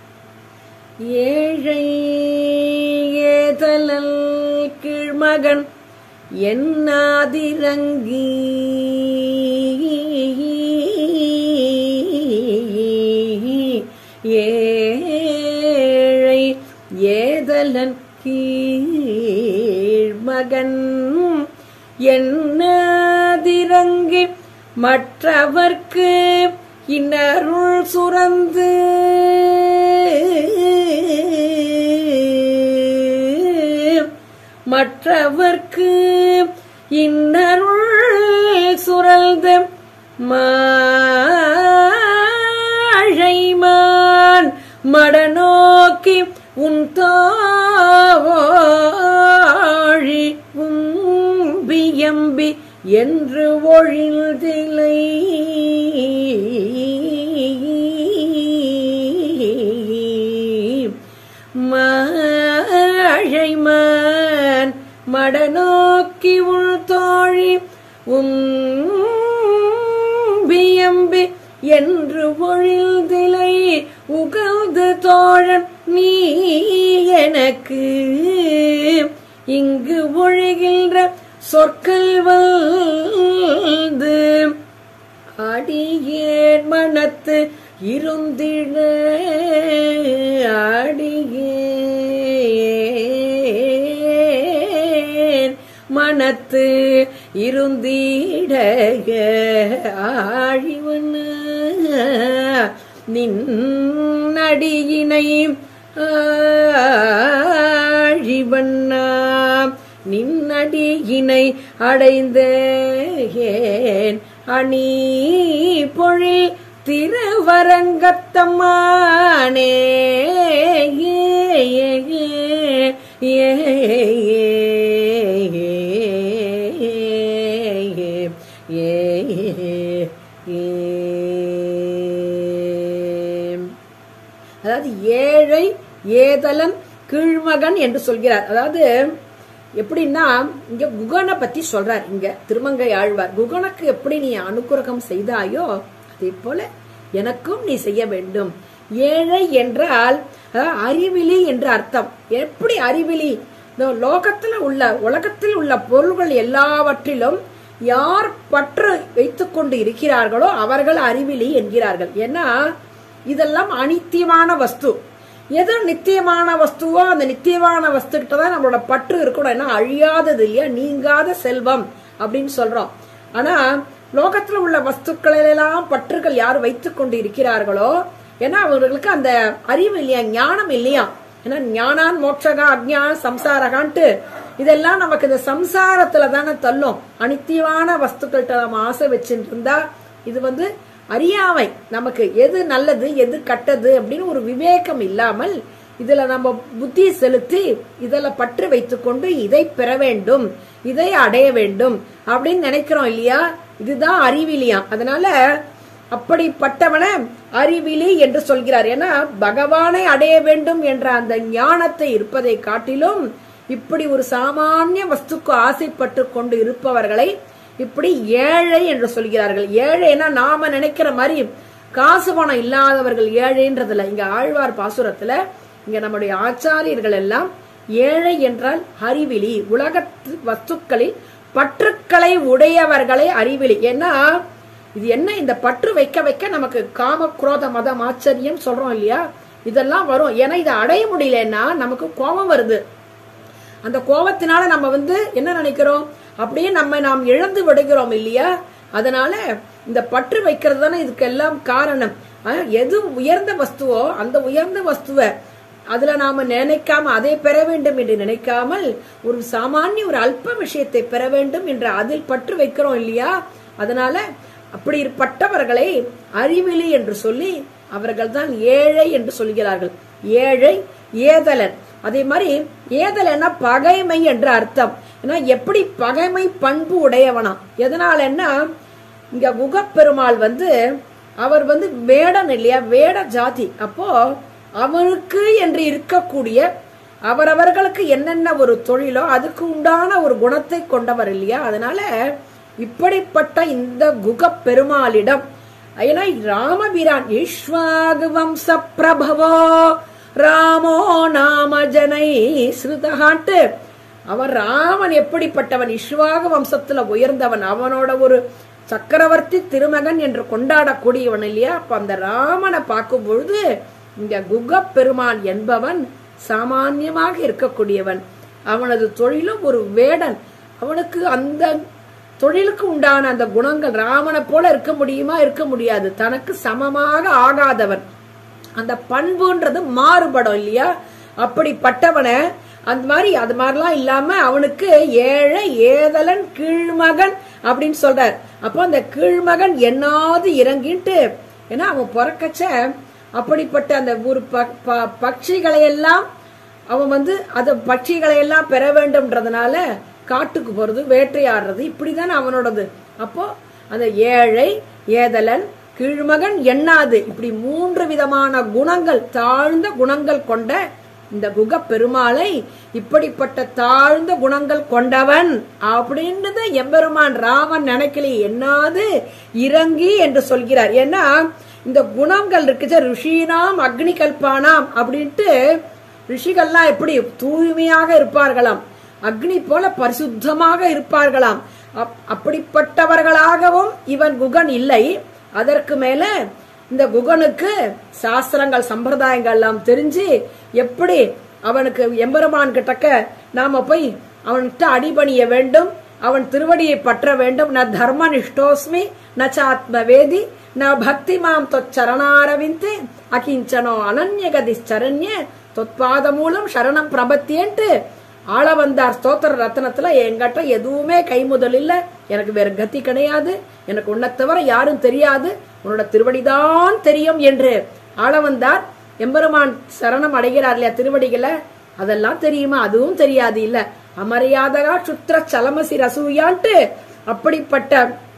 ஏழை ஏதலல் கீழ்மகன் என்னாதிரங்கி ஏழை ஏதலன் கீழ்மகன் என்னாதிரங்கி மற்றவர்க்கு இன்னருள் சுரந்து மற்றவர்க்கு இன்னருள் சுரல்த மாழைமான் மடநோக்கி உன் தோழி உம் எம்பி என்று ஒழிந்திலை மழைமன் மடநோக்கி உள் தோழி உம்பியம்பி என்று ஒழிந்திலை உகழ்ந்து தோழன் நீ எனக்கு இங்கு ஒழுகின்ற சொற்கள் வந்து அடியேன் மனத்து இருந்திட அடியேன் மனத்து இருந்திட ஆழிவன நின்னடியினை ஆழிவண்ணா நின்னடியினை அடைந்தேன் அணி பொழில் திருவரங்கத்தம்மானே ஏ, ஏ, ஏ, ஏ, ஏ, ஏ. அதாவது ஏழை ஏதலன் கீழ்மகன் என்று சொல்கிறார் அதாவது எப்படின்னா இங்க குகனை பத்தி சொல்றார் இங்க திருமங்கை ஆழ்வார் குகனுக்கு எப்படி நீ அனுக்கிரகம் செய்தாயோ அதே போல எனக்கும் நீ செய்ய வேண்டும் ஏழை என்றால் அதாவது அறிவிலி என்று அர்த்தம் எப்படி அறிவிலி இந்த லோகத்துல உள்ள உலகத்தில் உள்ள பொருள்கள் எல்லாவற்றிலும் யார் பற்று வைத்துக் கொண்டு இருக்கிறார்களோ அவர்கள் அறிவிலி என்கிறார்கள் ஏன்னா இதெல்லாம் அனித்தியமான வஸ்து எது நித்தியமான வஸ்துவோ அந்த நித்தியமான வஸ்து கிட்ட தான் நம்மளோட பற்று இருக்கணும் ஏன்னா அழியாதது இல்லையா நீங்காத செல்வம் அப்படின்னு சொல்றோம் ஆனா லோகத்துல உள்ள வஸ்துக்கள் எல்லாம் பற்றுகள் யார் வைத்துக் கொண்டு இருக்கிறார்களோ ஏன்னா அவர்களுக்கு அந்த அறிவு இல்லையா ஞானம் இல்லையா ஏன்னா ஞானான் மோட்சகா அஜ்ஞான சம்சாரகான்ட்டு இதெல்லாம் நமக்கு இந்த சம்சாரத்துல தானே தள்ளும் அனித்தியமான வஸ்துக்கள்கிட்ட நம்ம ஆசை வச்சுட்டு இருந்தா இது வந்து அறியாமை நமக்கு எது நல்லது எது கட்டது அப்படின்னு ஒரு விவேகம் இல்லாமல் இதுல நம்ம புத்தி செலுத்தி இதுல பற்று வைத்துக்கொண்டு இதை பெற வேண்டும் இதை அடைய வேண்டும் அப்படின்னு நினைக்கிறோம் இல்லையா இதுதான் அறிவிலியா அதனால அப்படிப்பட்டவன அறிவிலி என்று சொல்கிறார் ஏன்னா பகவானை அடைய வேண்டும் என்ற அந்த ஞானத்தை இருப்பதை காட்டிலும் இப்படி ஒரு சாமானிய வஸ்துக்கு ஆசைப்பட்டு கொண்டு இருப்பவர்களை இப்படி ஏழை என்று சொல்கிறார்கள் ஏழைன்னா நாம நினைக்கிற மாதிரி காசு பணம் இல்லாதவர்கள் ஏழைன்றதுல இங்க ஆழ்வார் பாசுரத்துல இங்க நம்முடைய ஆச்சாரியர்கள் எல்லாம் ஏழை என்றால் அறிவிலி உலகத்து வஸ்துக்களில் பற்றுக்களை உடையவர்களை அறிவிலி ஏன்னா இது என்ன இந்த பற்று வைக்க வைக்க நமக்கு காம குரோத மதம் ஆச்சரியம் சொல்றோம் இல்லையா இதெல்லாம் வரும் ஏன்னா இதை அடைய முடியலன்னா நமக்கு கோபம் வருது அந்த கோபத்தினால நம்ம வந்து என்ன நினைக்கிறோம் அப்படியே நம்ம நாம் இழந்து விடுகிறோம் இல்லையா அதனால இந்த பற்று வைக்கிறது தானே இதுக்கெல்லாம் காரணம் அஹ், எது உயர்ந்த வஸ்துவோ அந்த உயர்ந்த வஸ்துவை அதுல நாம நினைக்காம அதை பெற வேண்டும் என்று நினைக்காமல் ஒரு சாமானிய ஒரு அல்ப விஷயத்தை பெற வேண்டும் என்று அதில் பற்று வைக்கிறோம் இல்லையா அதனால அப்படிப்பட்டவர்களை அறிவிலி என்று சொல்லி அவர்கள் தான் ஏழை என்று சொல்கிறார்கள் ஏழை ஏதலன் அதே மாதிரி ஏதலன்னா பகைமை என்ற அர்த்தம் ஏன்னா எப்படி பகைமை பண்பு உடையவனா எதனாலன்னா இங்க குகப்பெருமாள் வந்து அவர் வந்து வேடன் இல்லையா வேட ஜாதி அப்போ அவனுக்கு என்று இருக்கக்கூடிய அவரவர்களுக்கு என்னென்ன ஒரு தொழிலோ அதுக்கு உண்டான ஒரு குணத்தை கொண்டவர் இல்லையா அதனால இப்படிப்பட்ட இந்த குக பெருமாளிடம் ஏன்னா ராமபிரான் ஈஸ்வாகு வம்ச பிரபவோ ராமோ நாம ஜனை ஸ்ருதகான்ட்டு அவன் ராமன் எப்படிப்பட்டவன் இஸ்வாக வம்சத்துல உயர்ந்தவன் அவனோட ஒரு சக்கரவர்த்தி திருமகன் என்று கொண்டாடக்கூடியவன் இல்லையா அப்ப அந்த ராமனை பார்க்கும் பொழுது இந்த குக பெருமான் என்பவன் சாமான்யமாக இருக்கக்கூடியவன் அவனது தொழிலும் ஒரு வேடன் அவனுக்கு அந்த தொழிலுக்கு உண்டான அந்த குணங்கள் ராமனை போல இருக்க முடியுமா இருக்க முடியாது தனக்கு சமமாக ஆகாதவன் அந்த பண்புன்றது மாறுபடும் இல்லையா அப்படிப்பட்டவனை அந்த மாதிரி அது மாதிரிலாம் இல்லாம அவனுக்கு ஏழை ஏதலன் கீழ்மகன் அப்படின்னு சொல்றார் அப்போ அந்த கீழ்மகன் என்னாவது இறங்கிட்டு ஏன்னா அவன் பிறக்கச்ச அப்படிப்பட்ட அந்த ஒரு ப- ப- பட்சிகளை எல்லாம் அவன் வந்து அது பட்சிகளை எல்லாம் பெற வேண்டும்ன்றதுனால காட்டுக்கு போறது வேட்டையாடுறது இப்படிதானே அவனோடது அப்போ அந்த ஏழை ஏதலன் கீழ்மகன் எண்ணாது இப்படி மூன்று விதமான குணங்கள் தாழ்ந்த குணங்கள் கொண்ட இந்த குக பெருமாளை இப்படிப்பட்ட தாழ்ந்த குணங்கள் கொண்டவன் அப்படின்றது எம்பெருமான் ராமன் நினைக்கலையே என்னாது இறங்கி என்று சொல்கிறார் ஏன்னா இந்த குணங்கள் இருக்குச்சு ரிஷினாம் அக்னி கல்பானாம் அப்படின்ட்டு ரிஷிகள்லாம் எப்படி தூய்மையாக இருப்பார்களாம் அக்னி போல பரிசுத்தமாக இருப்பார்களாம் அப்- அப்படிப்பட்டவர்களாகவும் இவன் குகன் இல்லை அதற்கு மேல இந்த குகனுக்கு சாஸ்திரங்கள் சம்பிரதாயங்கள் எல்லாம் தெரிஞ்சு எப்படி அவனுக்கு எம்பெருமான் கிட்டக்க நாம போய் அவன்கிட்ட அடிபணிய வேண்டும் அவன் திருவடியை பற்ற வேண்டும் ந தர்ம நிஷ்டோஸ்மி ந சாத்ம வேதி ந பக்தி மாம் தொச்சரணாரவிந்து அகிஞ்சனோ அனன்யகதி சரண்ய தொத்பாத மூலம் சரணம் பிரபத்தியன்ட்டு ஆள வந்தார் ஸ்தோத்திர ரத்னத்துல என்கிட்ட எதுவுமே கைமுதல் இல்ல எனக்கு வேற கத்தி கிடையாது எனக்கு உன்னை தவிர யாரும் தெரியாது உன்னோட திருவடிதான் தெரியும் என்று ஆள வந்தார் எம்பெருமான் சரணம் அடைகிறார் இல்லையா திருவடிகளை அதெல்லாம் தெரியுமா அதுவும் தெரியாது இல்ல அமரியாதகா சுத்திர சலமசி ரசூயான்ட்டு அப்படிப்பட்ட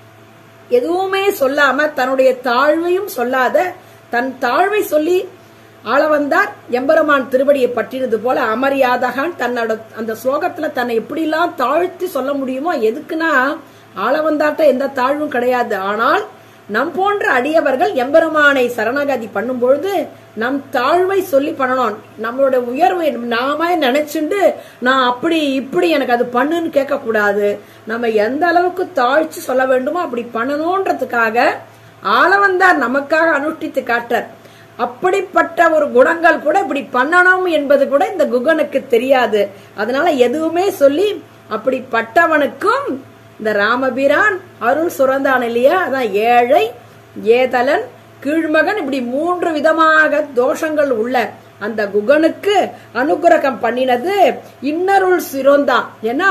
எதுவுமே சொல்லாம தன்னுடைய தாழ்வையும் சொல்லாத தன் தாழ்வை சொல்லி ஆள வந்தார் எம்பெருமான் திருவடியை பற்றினது போல அமரியாதகான் தன்னோட அந்த ஸ்லோகத்துல தன்னை எப்படிலாம் தாழ்த்தி சொல்ல முடியுமோ எதுக்குன்னா ஆள வந்தாட்ட எந்த தாழ்வும் கிடையாது ஆனால் நம் போன்ற அடியவர்கள் எம்பெருமானை சரணாகதி பண்ணும்பொழுது நம் தாழ்வை சொல்லி பண்ணணும் நம்மளோட உயர்வை நாம நினைச்சுண்டு நான் அப்படி இப்படி எனக்கு அது பண்ணுன்னு கேட்க கூடாது நம்ம எந்த அளவுக்கு தாழ்ச்சி சொல்ல வேண்டுமோ அப்படி பண்ணணும்ன்றதுக்காக ஆளவந்தார் நமக்காக அனுஷ்டித்து காட்டார் அப்படிப்பட்ட ஒரு குணங்கள் கூட இப்படி பண்ணணும் என்பது கூட இந்த குகனுக்கு தெரியாது அதனால எதுவுமே சொல்லி அப்படிப்பட்டவனுக்கும் இந்த ராமபிரான் அருள் சுரந்தான் இல்லையா அதான் ஏழை ஏதலன் கீழ்மகன் இப்படி மூன்று விதமாக தோஷங்கள் உள்ள அந்த குகனுக்கு அனுகிரகம் பண்ணினது இன்னருள் சிறந்தான் ஏன்னா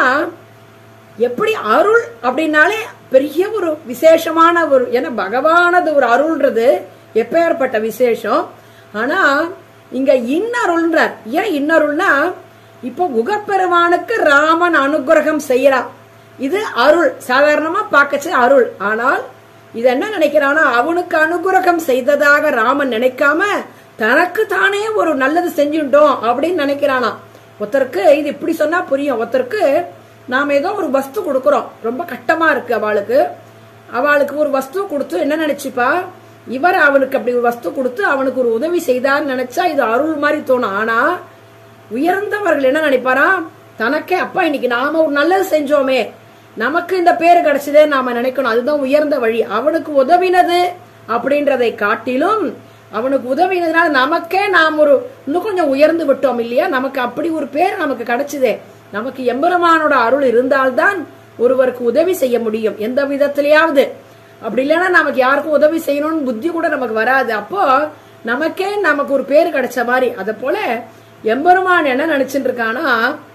எப்படி அருள் அப்படின்னாலே பெரிய ஒரு விசேஷமான ஒரு ஏன்னா பகவானது ஒரு அருள்ன்றது எப்பேற்பட்ட விசேஷம் ஆனா இங்க இன்னருள்ன்றார் ஏன் இன்னருள்னா இப்போ குகப்பெருமானுக்கு ராமன் அனுகிரகம் செய்யறான் இது அருள் சாதாரணமா பார்க்கச்சு அருள் ஆனால் இது என்ன நினைக்கிறானா அவனுக்கு அனுகிரகம் செய்ததாக ராமன் நினைக்காம தனக்கு தானே ஒரு நல்லது செஞ்சுட்டோம் அப்படின்னு நினைக்கிறானா ஒருத்தருக்கு இது இப்படி சொன்னா புரியும் ஒருத்தருக்கு நாம ஏதோ ஒரு வஸ்து கொடுக்கறோம் ரொம்ப கட்டமா இருக்கு அவளுக்கு அவளுக்கு ஒரு வஸ்து கொடுத்து என்ன நினைச்சுப்பா இவர் அவனுக்கு அப்படி ஒரு வஸ்து கொடுத்து அவனுக்கு ஒரு உதவி செய்தான்னு நினைச்சா இது அருள் மாதிரி தோணும் ஆனா உயர்ந்தவர்கள் என்ன நினைப்பாரா தனக்கே அப்பா இன்னைக்கு நாம ஒரு நல்லது செஞ்சோமே நமக்கு இந்த பேரு கிடைச்சதே நாம நினைக்கணும் அதுதான் உயர்ந்த வழி அவனுக்கு உதவினது அப்படின்றதை காட்டிலும் அவனுக்கு உதவினதுனால நமக்கே நாம் ஒரு இன்னும் கொஞ்சம் உயர்ந்து விட்டோம் இல்லையா நமக்கு அப்படி ஒரு பேர் நமக்கு கிடைச்சதே நமக்கு எம்பெருமானோட அருள் இருந்தால்தான் ஒருவருக்கு உதவி செய்ய முடியும் எந்த விதத்திலேயாவது அப்படி இல்லைன்னா நமக்கு யாருக்கும் உதவி செய்யணும்னு புத்தி கூட நமக்கு வராது அப்போ நமக்கே நமக்கு ஒரு பேர் கிடைச்ச மாதிரி அத போல எம்பெருமான் என்ன நினைச்சிட்டு இருக்கானா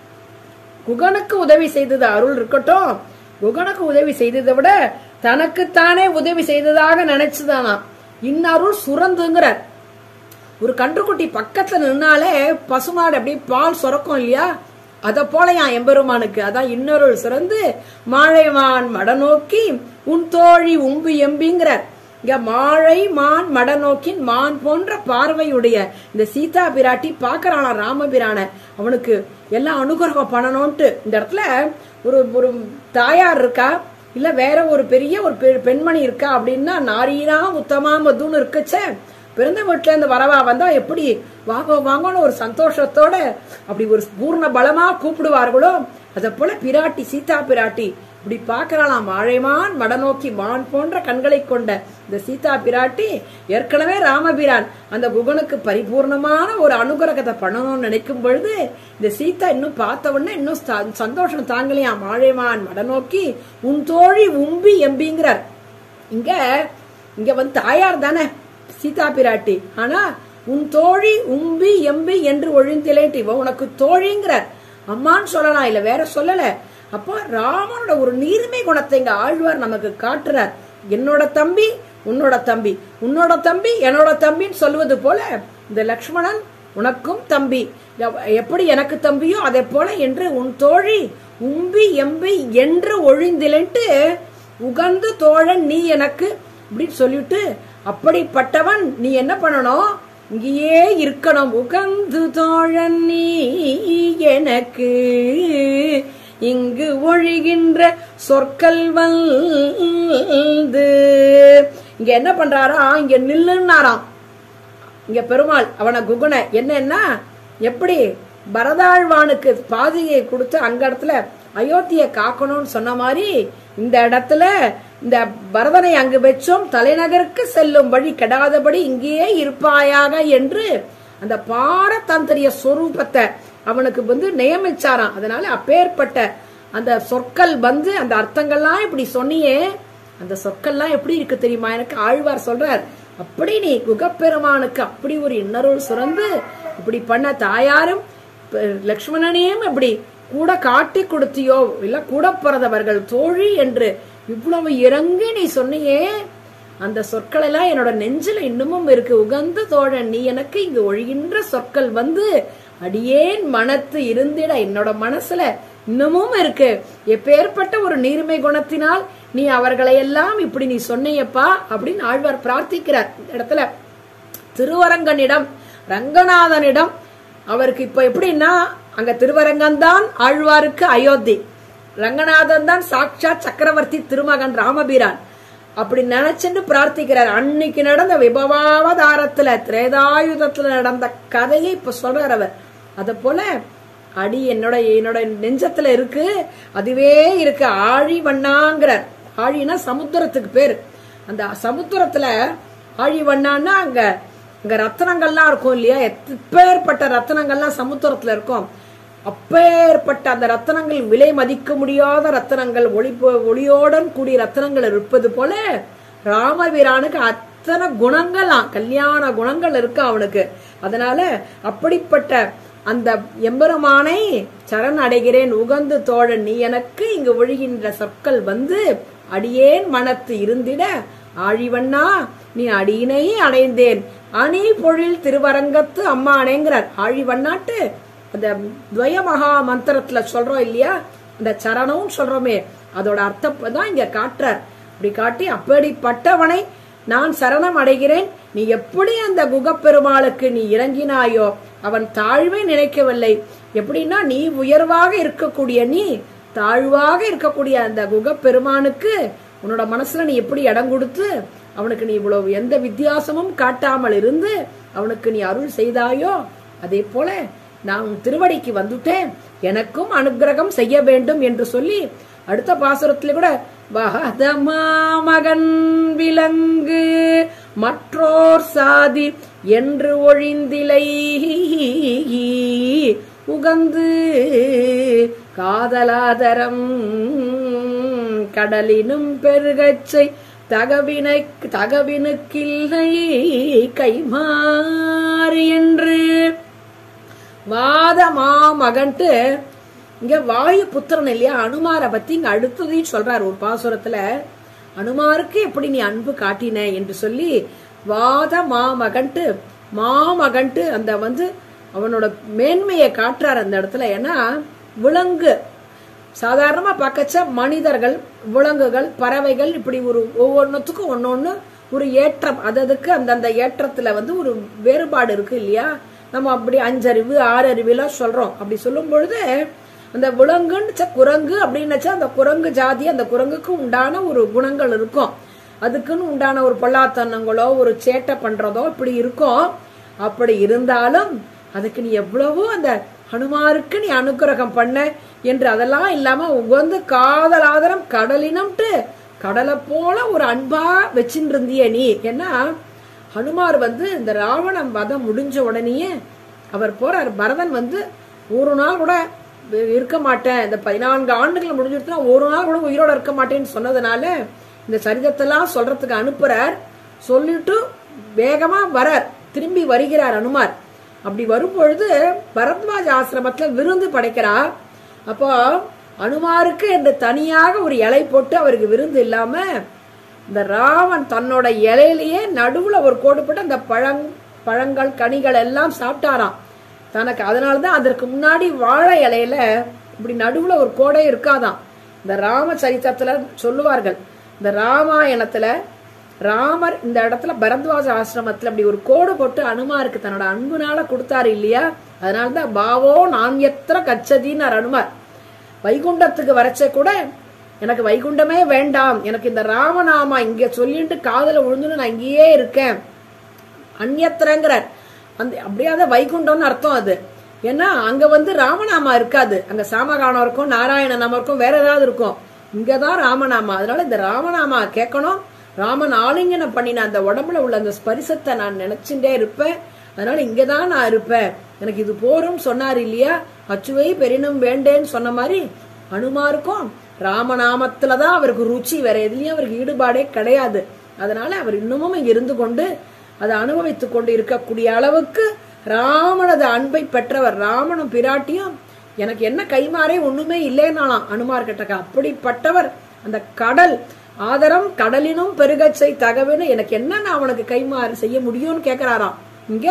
குகனுக்கு உதவி செய்தது அருள் இருக்கட்டும் குகனுக்கு உதவி செய்ததை விட தனக்குத்தானே உதவி செய்ததாக நினைச்சுதானா இன்னருள் சுரந்துங்கிறார் ஒரு கன்றுக்குட்டி பக்கத்துல நின்னாலே பசுமாடு அப்படியே பால் சுரக்கும் இல்லையா அத போல என் எம்பெருமானுக்கு அதான் இன்னொருள் சிறந்து மாழைமான் மடநோக்கி உன் தோழி உம்பு எம்பிங்கிறார் இங்க மாழை மான் மடநோக்கின் மான் போன்ற பார்வையுடைய இந்த சீதா பிராட்டி பாக்குறானா ராமபிரான அவனுக்கு எல்லாம் அனுகிரகம் பண்ணணும்ட்டு இந்த இடத்துல ஒரு ஒரு தாயார் இருக்கா இல்ல வேற ஒரு பெரிய ஒரு பெ- பெண்மணி இருக்கா அப்படின்னா நாரீனா உத்தமா மதுன்னு இருக்குச்சே பிறந்த வீட்டுல இருந்து வரவா வந்தா எப்படி வாங்க வாங்கன்னு ஒரு சந்தோஷத்தோட அப்படி ஒரு பூர்ண பலமா கூப்பிடுவார்களோ அத போல பிராட்டி சீதா பிராட்டி இப்படி பார்க்கறாளாம் வாழைமான் மடநோக்கி மான் போன்ற கண்களை கொண்ட இந்த சீதா பிராட்டி ஏற்கனவே ராமபிரான் அந்த குகனுக்கு பரிபூர்ணமான ஒரு அனுகிரகத்தை பண்ணணும்னு நினைக்கும் பொழுது இந்த சீதா இன்னும் பார்த்த உடனே இன்னும் ச- சந்தோஷம் தாங்கலையாம் வாழைமான் மடநோக்கி உன் தோழி உம்பி எம்பிங்கிறார் இங்க இங்க வந்து தாயார் தானே சீதா பிராட்டி ஆனா உன் தோழி உம்பி எம்பி என்று ஒழிந்திலேட்டு இவ உனக்கு தோழிங்கிறார் அம்மான்னு சொல்லலாம் இல்ல வேற சொல்லல அப்போ ராமனோட ஒரு நீர்மை குணத்தை இங்க ஆழ்வார் நமக்கு காட்டுறார் என்னோட தம்பி உன்னோட தம்பி உன்னோட தம்பி என்னோட தம்பின்னு சொல்லுவது போல இந்த லக்ஷ்மணன் உனக்கும் தம்பி எவ்- எப்படி எனக்கு தம்பியோ அதே போல என்று உன் தோழி உம்பி எம்பி என்று ஒழிந்திலன்ட்டு உகந்து தோழன் நீ எனக்கு அப்படின்னு சொல்லிட்டு அப்படிப்பட்டவன் நீ என்ன பண்ணணும் இங்கேயே இருக்கணும் உகந்து தோழன் நீ எனக்கு இங்கு ஒழிகின்ற சொற்கள் வந்து இங்க என்ன பண்றாரா இங்க நில்லுன்னாராம் இங்க பெருமாள் அவனை குகுண என்னன்னா எப்படி பரதாழ்வானுக்கு பாதியை கொடுத்து அங்க இடத்துல அயோத்தியை காக்கணும்னு சொன்ன மாதிரி இந்த இடத்துல இந்த பரதனை அங்கு வச்சோம் தலைநகருக்கு செல்லும் வழி கெடாதபடி இங்கேயே இருப்பாயாக என்று அந்த பாரதந்திரிய சொரூபத்தை அவனுக்கு வந்து நியமிச்சாராம் அதனால அப்பேற்பட்ட அந்த சொற்கள் வந்து அந்த அர்த்தங்கள்லாம் இப்படி சொன்னியே அந்த சொற்கள்லாம் எப்படி இருக்கு தெரியுமா எனக்கு ஆழ்வார் சொல்றார் அப்படி நீ குகப்பெருமானுக்கு அப்படி ஒரு இன்னருள் சுரந்து இப்படி பண்ண தாயாரும் ப- லக்ஷ்மணனையும் இப்படி கூட காட்டி கொடுத்தியோ இல்ல கூட பிறந்தவர்கள் தோழி என்று இவ்வளவு இறங்கி நீ சொன்னியே அந்த சொற்கள் எல்லாம் என்னோட நெஞ்சில இன்னமும் இருக்கு உகந்த தோழன் நீ எனக்கு இங்கு ஒழிகின்ற சொற்கள் வந்து அடியேன் மனத்து இருந்திட என்னோட மனசுல இன்னமும் இருக்கு எப்பேற்பட்ட ஒரு நீர்மை குணத்தினால் நீ அவர்களை எல்லாம் இப்படி நீ சொன்னையப்பா அப்படின்னு ஆழ்வார் பிரார்த்திக்கிறார் இந்த இடத்துல திருவரங்கனிடம் ரங்கநாதனிடம் அவருக்கு இப்ப எப்படின்னா அங்க திருவரங்கம்தான் ஆழ்வாருக்கு அயோத்தி ரங்கநாதன் தான் சாட்சாத் சக்கரவர்த்தி திருமகன் ராமபீரான் அப்படி நினைச்சுட்டு பிரார்த்திக்கிறார் அன்னைக்கு நடந்த விபவாவதாரத்துல திரேதாயுதத்துல நடந்த கதையை இப்ப சொல்றார் அவர் அத போல அடி என்னோட என்னோட நெஞ்சத்துல இருக்கு அதுவே இருக்கு ஆழி வண்ணாங்கிறார் ஆழினா சமுத்திரத்துக்கு பேரு அந்த சமுத்திரத்துல ஆழி வண்ணான்னா அங்க அங்க ரத்னங்கள்லாம் இருக்கும் இல்லையா எப்பேற்பட்ட ரத்னங்கள்லாம் சமுத்திரத்துல இருக்கும் அப்பேற்பட்ட அந்த ரத்தனங்கள் விலை மதிக்க முடியாத ரத்தனங்கள் ஒளி ஒளியோடன் கூடிய ரத்தனங்கள் இருப்பது போல ராமவீரானுக்கு அத்தனை குணங்களாம் கல்யாண குணங்கள் இருக்கு அவனுக்கு அதனால அப்படிப்பட்ட அந்த எம்பெருமானை சரண் அடைகிறேன் உகந்து தோழன் நீ எனக்கு இங்கு ஒழுகின்ற சொற்கள் வந்து அடியேன் மனத்து இருந்திட ஆழிவண்ணா நீ அடியினை அடைந்தேன் அணி பொழில் திருவரங்கத்து அம்மானேங்கிறார் ஆழிவண்ணாட்டு அந்த துவய மகா மந்திரத்துல சொல்றோம் இல்லையா அந்த சரணம் சொல்றோமே அதோட அர்த்தம் தான் இங்க காட்டுறார் அப்படி காட்டி அப்படிப்பட்டவனை நான் சரணம் அடைகிறேன் நீ எப்படி அந்த குகப்பெருமாளுக்கு நீ இறங்கினாயோ அவன் தாழ்வை நினைக்கவில்லை எப்படின்னா நீ உயர்வாக இருக்கக்கூடிய நீ தாழ்வாக இருக்கக்கூடிய அந்த குகப்பெருமானுக்கு உன்னோட மனசுல நீ எப்படி இடம் கொடுத்து அவனுக்கு நீ இவ்வளவு எந்த வித்தியாசமும் காட்டாமல் இருந்து அவனுக்கு நீ அருள் செய்தாயோ அதே போல நான் உன் திருவடிக்கு வந்துட்டேன் எனக்கும் அனுக்கிரகம் செய்ய வேண்டும் என்று சொல்லி அடுத்த பாசுரத்துல கூட வகதமா மகன் விலங்கு மற்றோர் சாதி என்று ஒழிந்திலை உகந்து காதலாதரம் கடலினும் பெருகச்சை தகவினை தகவினுக்கில்லை கைமாறு என்று வாத மாமகன்ட்டு இங்க வாயு புத்திரன் இல்லையா அனுமாரை பத்தி இங்க அடுத்ததையும் சொல்றாரு ஒரு பாசுரத்துல அனுமாருக்கு எப்படி நீ அன்பு காட்டின என்று சொல்லி வாத மாமகன்ட்டு மாமகன்ட்டு அந்த வந்து அவனோட மேன்மையை காட்டுறார் அந்த இடத்துல ஏன்னா விலங்கு சாதாரணமா பார்க்கச்ச மனிதர்கள் விலங்குகள் பறவைகள் இப்படி ஒரு ஒவ்வொன்றுத்துக்கும் ஒன்னொன்னு ஒரு ஏற்றம் அததுக்கு அந்தந்த ஏற்றத்துல வந்து ஒரு வேறுபாடு இருக்கு இல்லையா நம்ம அப்படி அஞ்சறிவு ஆறு அறிவுலாம் சொல்றோம் அப்படி சொல்லும் பொழுது அந்த விலங்குன்னு குரங்கு அப்படின்னுச்சா அந்த குரங்கு ஜாதி அந்த குரங்குக்கு உண்டான ஒரு குணங்கள் இருக்கும் அதுக்குன்னு உண்டான ஒரு பொல்லாத்தனங்களோ ஒரு சேட்டை பண்றதோ இப்படி இருக்கும் அப்படி இருந்தாலும் அதுக்கு நீ எவ்வளவோ அந்த ஹனுமாருக்கு நீ அனுக்கிரகம் பண்ண என்று அதெல்லாம் இல்லாம உகந்து காதல் ஆதரம் கடலினம்ட்டு கடலை போல ஒரு அன்பா வச்சுட்டு இருந்திய நீ ஏன்னா ஹனுமார் வந்து இந்த ராவணன் வதம் முடிஞ்ச உடனேயே அவர் போறார் பரதன் வந்து ஒரு நாள் கூட இருக்க மாட்டேன் இந்த பதினான்கு ஆண்டுகள் முடிஞ்சிருச்சுன்னா ஒரு நாள் கூட உயிரோட இருக்க மாட்டேன்னு சொன்னதுனால இந்த சரிதத்தெல்லாம் சொல்றதுக்கு அனுப்புறார் சொல்லிட்டு வேகமா வரார் திரும்பி வருகிறார் அனுமார் அப்படி வரும்பொழுது பரத்வாஜ ஆசிரமத்துல விருந்து படைக்கிறார் அப்போ அனுமாருக்கு என்று தனியாக ஒரு இலை போட்டு அவருக்கு விருந்து இல்லாம இந்த ராவன் தன்னோட இலையிலேயே நடுவுல ஒரு கோடு போட்டு அந்த பழங் பழங்கள் கனிகள் எல்லாம் சாப்பிட்டாராம் தனக்கு அதனாலதான் அதற்கு முன்னாடி வாழை இலையில இப்படி நடுவுல ஒரு கோடே இருக்காதாம் இந்த ராமச்சரித்திரத்துல சொல்லுவார்கள் இந்த ராமாயணத்துல ராமர் இந்த இடத்துல பரத்வாஜ ஆசிரமத்துல அப்படி ஒரு கோடு போட்டு அனுமாருக்கு தன்னோட அன்புனால கொடுத்தாரு இல்லையா அதனாலதான் பாவோ நான் எத்திர கச்சதின்னு அனுமார் வைகுண்டத்துக்கு வரச்ச கூட எனக்கு வைகுண்டமே வேண்டாம் எனக்கு இந்த ராமநாமா இங்க சொல்லிட்டு காதல விழுந்துன்னு நான் இங்கேயே இருக்கேன் அந்நியத்திரங்கிறார் அந்த அப்படியாத வைகுண்டம்னு அர்த்தம் அது ஏன்னா அங்க வந்து ராமநாமா இருக்காது அங்க சாமகானம் இருக்கும் நாராயண நாமம் இருக்கும் வேற ஏதாவது இருக்கும் இங்கதான் ராமநாமா அதனால இந்த ராமநாமா கேட்கணும் ராமன் ஆலிங்கனம் பண்ணின அந்த உடம்புல உள்ள அந்த ஸ்பரிசத்தை நான் நினைச்சுட்டே இருப்பேன் அதனால இங்கதான் நான் இருப்பேன் எனக்கு இது போரும் சொன்னார் இல்லையா அச்சுவை பெரினும் வேண்டேன்னு சொன்ன மாதிரி அனுமாருக்கும் ராமநாமத்துலதான் அவருக்கு ருச்சி வேற எதுலயும் அவருக்கு ஈடுபாடே கிடையாது அதனால அவர் இன்னமும் இங்க இருந்து கொண்டு அதை அனுபவித்துக் கொண்டு இருக்கக்கூடிய அளவுக்கு ராமனது அன்பை பெற்றவர் ராமனும் பிராட்டியும் எனக்கு என்ன கைமாறே ஒண்ணுமே இல்லைன்னாலாம் அனுமார் கிட்டக்க அப்படிப்பட்டவர் அந்த கடல் ஆதரம் கடலினும் பெருகச்சை தகவன்னு எனக்கு என்ன நான் அவனுக்கு கைமாறு செய்ய முடியும்னு கேக்குறாராம் இங்க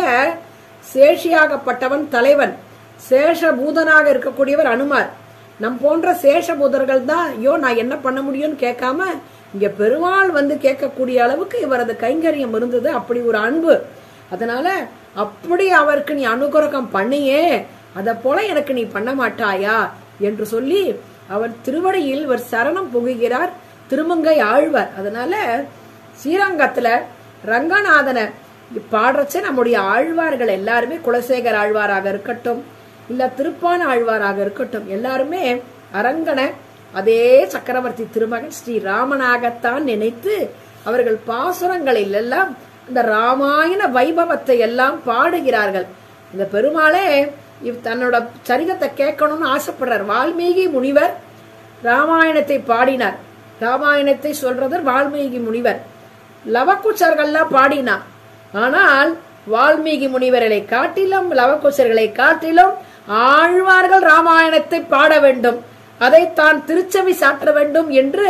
சேஷியாகப்பட்டவன் தலைவன் சேஷபூதனாக இருக்கக்கூடியவர் அனுமார் நம் போன்ற சேஷபூதர்கள் தான் ஐயோ நான் என்ன பண்ண முடியும்னு கேட்காம இங்க பெருமாள் வந்து கேட்கக்கூடிய அளவுக்கு இவரது கைங்கரியம் இருந்தது அப்படி ஒரு அன்பு அதனால அப்படி அவருக்கு நீ அனுகிரகம் பண்ணியே அத போல எனக்கு நீ பண்ண மாட்டாயா என்று சொல்லி அவர் திருவடியில் ஒரு சரணம் புகுகிறார் திருமங்கை ஆழ்வார் அதனால ஸ்ரீரங்கத்துல ரங்கநாதனை பாடுறச்ச நம்முடைய ஆழ்வார்கள் எல்லாருமே குலசேகர் ஆழ்வாராக இருக்கட்டும் இல்ல திருப்பான ஆழ்வாராக இருக்கட்டும் எல்லாருமே அரங்கனை அதே சக்கரவர்த்தி திருமகன் ஸ்ரீ ராமனாகத்தான் நினைத்து அவர்கள் பாசுரங்களில் எல்லாம் இந்த ராமாயண வைபவத்தை எல்லாம் பாடுகிறார்கள் இந்த பெருமாளே இவ் தன்னோட சரிதத்தை கேட்கணும்னு ஆசைப்படுறார் வால்மீகி முனிவர் ராமாயணத்தை பாடினார் ராமாயணத்தை சொல்றவர் வால்மீகி முனிவர் லவக்குச்சர்கள்லாம் பாடினா ஆனால் வால்மீகி முனிவர்களை காட்டிலும் லவக்குச்சர்களை காட்டிலும் ஆழ்வார்கள் ராமாயணத்தை பாட வேண்டும் அதை தான் திருச்செவி சாற்ற வேண்டும் என்று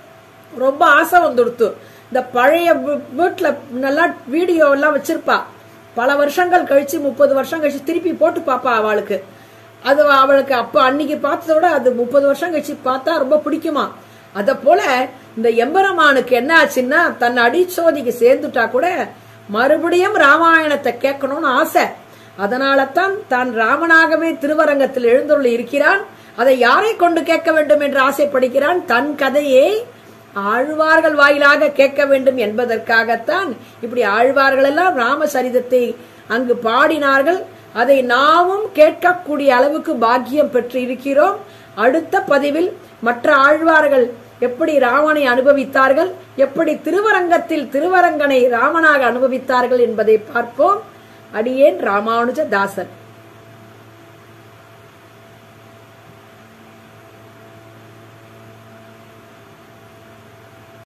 ரொம்ப ஆசை வந்துடுத்து இந்த பழைய வீ- வீட்டுல நல்லா வீடியோ எல்லாம் வச்சிருப்பா பல வருஷங்கள் கழிச்சு முப்பது வருஷம் கழிச்சு திருப்பி போட்டு பாப்பா அவளுக்கு அது அவளுக்கு அப்ப அன்னைக்கு பார்த்ததை விட அது முப்பது வருஷம் கழிச்சு பார்த்தா ரொம்ப பிடிக்குமா அத போல இந்த எம்பெருமானுக்கு என்ன ஆச்சுன்னா தன் அடிச்சோதிக்கு சேர்ந்துட்டா கூட மறுபடியும் ராமாயணத்தை கேட்கணும்னு ஆசை அதனால தான் தான் ராமனாகவே திருவரங்கத்தில் எழுந்துள்ள இருக்கிறான் அதை யாரை கொண்டு கேட்க வேண்டும் என்று ஆசைப்படுகிறான் தன் கதையை ஆழ்வார்கள் வாயிலாக கேட்க வேண்டும் என்பதற்காகத்தான் இப்படி ஆழ்வார்கள் எல்லாம் ராமசரிதத்தை அங்கு பாடினார்கள் அதை நாமும் கேட்கக்கூடிய அளவுக்கு பாக்கியம் பெற்று இருக்கிறோம் அடுத்த பதிவில் மற்ற ஆழ்வார்கள் எப்படி ராமனை அனுபவித்தார்கள் எப்படி திருவரங்கத்தில் திருவரங்கனை ராமனாக அனுபவித்தார்கள் என்பதை பார்ப்போம் அடியேன் ராமானுஜ தாசன்